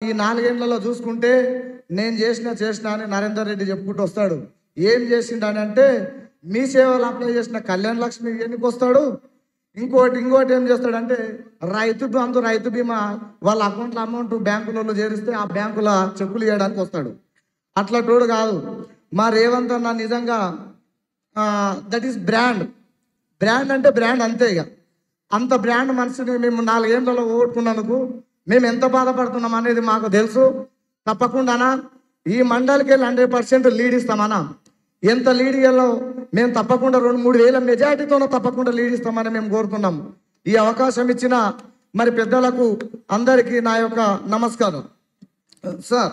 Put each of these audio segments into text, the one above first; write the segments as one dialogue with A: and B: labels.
A: ఈ నాలుగేళ్లలో చూసుకుంటే నేను చేసిన చేసిన అని నరేందర్ రెడ్డి చెప్పుకుంటూ వస్తాడు ఏం చేసిండని అంటే మీ సేవలు అప్లై చేసిన కళ్యాణ లక్ష్మి ఎన్నికి వస్తాడు ఇంకోటి ఇంకోటి ఏం చేస్తాడంటే రైతు బంధు రైతు బీమా వాళ్ళ అకౌంట్లో అమౌంట్ బ్యాంకులలో చేరిస్తే ఆ బ్యాంకుల చెక్కులు ఇవ్వడానికి వస్తాడు అట్లా తోడు కాదు మా రేవంత్ అన్న నిజంగా దట్ ఈస్ బ్రాండ్ బ్రాండ్ అంటే బ్రాండ్ అంతే ఇక అంత బ్రాండ్ మనిషిని మేము నాలుగేళ్లలో ఓడుకున్నందుకు మేము ఎంత బాధపడుతున్నాం అనేది మాకు తెలుసు తప్పకుండానా ఈ మండలికి వెళ్ళి హండ్రెడ్ పర్సెంట్ లీడ్ ఇస్తామన్నా ఎంత లీడ్ ఇవ్వాలో మేము తప్పకుండా రెండు మూడు వేల మెజారిటీతోనో తప్పకుండా లీడ్ ఇస్తామని మేము కోరుతున్నాం ఈ అవకాశం ఇచ్చిన మరి పెద్దలకు అందరికీ నా యొక్క నమస్కారం సార్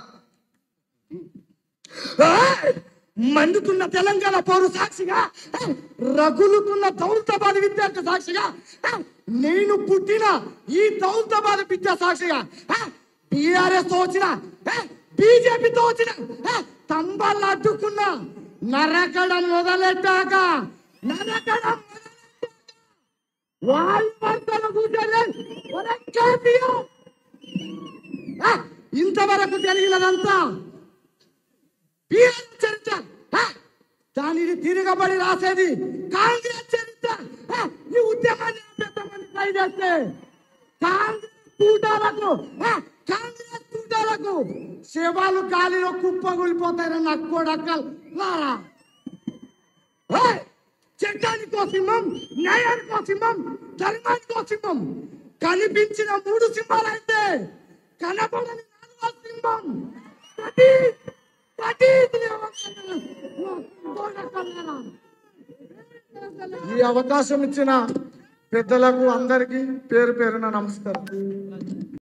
B: ఏయ్! మండుతున్న తెలంగాణ పౌరు సాక్షిగా ఏయ్! రగులుతున్న దౌలతాబాద్ విద్యార్థి సాక్షిగా ఏయ్! నేను పుట్టిన ఈ దౌలతాబాద్ విద్యా సాక్షిగా టిఆర్ఎస్ తో వచ్చిన బీజేపీతో వచ్చిన ఏయ్! తంబాలు అడ్డుకున్న నరకడం మొదలెట్టాక నరకడం వాళ్ళు వార్తలు కూర్చొని ఒరే కేపీఆర్! ఏయ్! ఇంతవరకు తెలియలేదంతా బీఆర్ చరిత్ర హ! దానిని తిరగబడి రాసేది కాంగ్రెస్ చరిత్ర హ! ఈ ఉద్యమాన్ని ఆపేద్దామని ట్రై చేస్తే కాంగ్రెస్ కూటాలకు హ! కాంగ్రెస్ కూటాలకు శవాలు గాలిలో కుప్పగూలిపోతారని నాకు కూడా లారా ఏయ్! చట్టానికో సింహం న్యాయానికో సింహం ధర్మానికో సింహం కనిపించిన మూడు సింహాలు అయితే కనపడని నాలుగో సింహం కటి కటి
A: ఈ అవకాశం ఇచ్చిన పెద్దలకు అందరికీ పేరు పేరున నమస్కారం